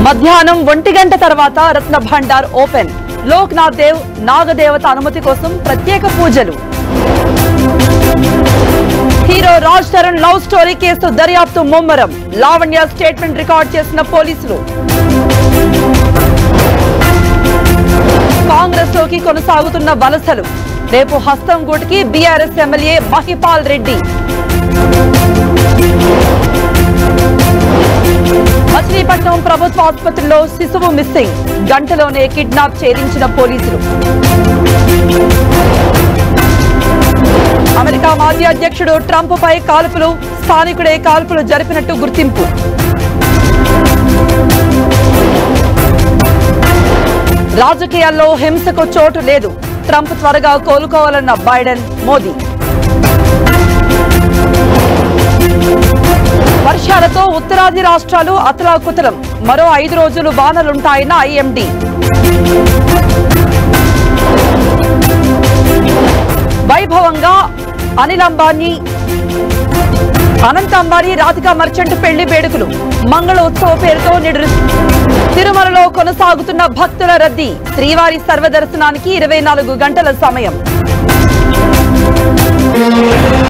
మధ్యాహ్నం ఒంటి గంట తర్వాత రత్న భండార్ ఓపెన్ లోక్నాథ్ దేవ్ నాగదేవత అనుమతి కోసం ప్రత్యేక పూజలు hero Raj Tarun love story case దర్యాప్తు ముమ్మరం లావణ్య స్టేట్మెంట్ రికార్డ్ చేసిన పోలీసులు కాంగ్రెస్ లోకి కొనసాగుతున్న వలసలు రేపు హస్తం గూటికి బీఆర్ఎస్ ఎమ్మెల్యే మహిపాల్ రెడ్డి మచిలీపట్నం ప్రభుత్వ ఆసుపత్రిలో శిశువు మిస్సింగ్ గంటలోనే కిడ్నాప్ ఛేదించిన పోలీసులు అమెరికా మాజీ అధ్యక్షుడు ట్రంప్ పై కాల్పులు స్థానికుడే కాల్పులు జరిపినట్టు గుర్తింపు రాజకీయాల్లో హింసకు చోటు లేదు ట్రంప్ త్వరగా కోలుకోవాలన్న బైడెన్ మోదీ వర్షాలతో ఉత్తరాది రాష్ట్రాలు అతలాకుతలం మరో ఐదు రోజులు వానలుంటాయన్న ఐఎండీ వైభవంగా అనిల్ అంబానీ అనంత్ అంబానీ రాధికా మర్చెంట్ పెళ్లి వేడుకలు మంగళ ఉత్సవ పేరుతో నిడు తిరుమలలో కొనసాగుతున్న భక్తుల రద్దీ శ్రీవారి సర్వదర్శనానికి ఇరవై నాలుగు గంటల సమయం